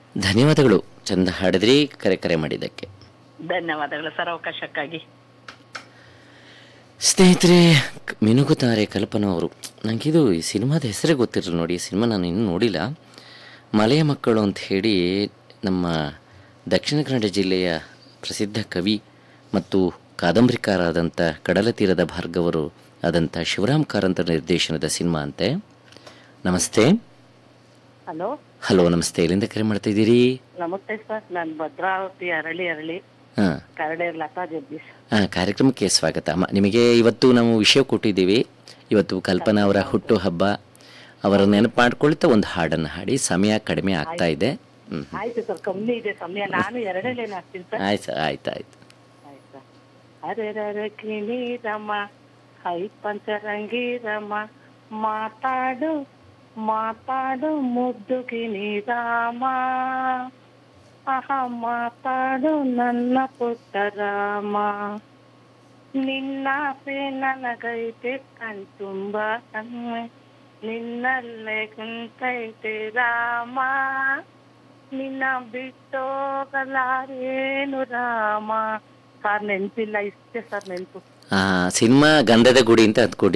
ಧನ್ಯವಾದಗಳು ಚಂದ ಹಾಡಿದ್ರಿ ಕರೆ ಕರೆ ಮಾಡಿದ್ದಕ್ಕೆ ಧನ್ಯವಾದಗಳು ಸರ್ ಅವಕಾಶಕ್ಕಾಗಿ ಸ್ನೇಹಿತರೆ ಕ- ಮಿನುಗುತ್ತಾರೆ ಕಲ್ಪನಾ ಅವರು ನನಗಿದು ಈ ಸಿನಿಮಾದ ಹೆಸರೇ ಗೊತ್ತಿರಲಿಲ್ಲ ನೋಡಿ ಈ ಸಿನಿಮಾ ನಾನು ಇನ್ನೂ ನೋಡಿಲ್ಲ ಮಲೆಯ ಮಕ್ಕಳು ಅಂತ ಹೇಳಿ ನಮ್ಮ ದಕ್ಷಿಣ ಕನ್ನಡ ಜಿಲ್ಲೆಯ ಪ್ರಸಿದ್ಧ ಕವಿ ಮತ್ತು ಕಾದಂಬರಿಕಾರ ಆದಂಥ ಕಡಲ ತೀರದ ಭಾರ್ಗವರು ಆದಂಥ ಶಿವರಾಮ್ ಕಾರಂತರ ನಿರ್ದೇಶನದ ಸಿನಿಮಾ ಅಂತೆ ನಮಸ್ತೆ ಹಲೋ ಹಲೋ ನಮಸ್ತೆ ಎಲ್ಲಿಂದ ಕರೆ ಮಾಡ್ತಾ ಇದ್ದೀರಿ ನಮಸ್ತೆ ಸರ್ ನಾನು ಭದ್ರಾವತಿ ಅರಳಿ ಅರಳಿ ಹಾಂ ಕರಡೇರ್ ಲತಾ ಜಗದೀಶ್ ಹಾಂ ಕಾರ್ಯಕ್ರಮಕ್ಕೆ ಸ್ವಾಗತ ಅಮ್ಮ ನಿಮಗೆ ಇವತ್ತು ನಾವು ವಿಷಯ ಕೊಟ್ಟಿದ್ದೀವಿ ಇವತ್ತು ಕಲ್ಪನಾ ಅವರ ಹುಟ್ಟು ಹಬ್ಬ ಅವರ ನೆನಪು ಮಾಡ್ಕೊಳ್ತಾ ಒಂದು ಹಾಡನ್ನು ಹಾಡಿ ಸಮಯ ಕಡಿಮೆ ಆಗ್ತಾ ಇದೆ ಹ್ಞೂ ಆಯ್ತು ಸರ್ ಕಮ್ಮಿ ಇದೆ ಸಮಯ ನಾನು ಎರಡೇಲೇನು ಹಾಕ್ತೀನಿ ಸರ್ ಆಯ್ತು ಸರ್ ಆಯ್ತು ಆಯ್ತು ಆಯ್ತಾ ಅರೆ ಕಿಣಿ ರಮ ಹೈ ಪಂಚರಂಗಿ ರಮ ಮಾತಾಡು ಮಾತಾಡು ಮುದ್ದು ಗಿಣಿ ರಾಮ ಆಹ ಮಾತಾಡು ನನ್ನ ಪುಟ್ಟ ರಾಮ ನಿನ್ನಾಸೆ ನನಗೈತೆ ಕಣ್ತುಂಬ ಕಣ್ಣೆ ನಿನ್ನಲ್ಲೇ ಕುಂತೈತೆ ರಾಮ ನಿನ್ನ ಬಿಟ್ಟೋಗಲಾರೇನು ರಾಮ ಸರ್ ನೆನ್ಪಿಲ್ಲ ಇಷ್ಟೇ ಸರ್ ನೆನ್ಪು ಆ, ಸಿನಿಮಾ ಗಂಧದ ಗುಡಿ ಅಂತ ಅಂದ್ಕೊಡಿ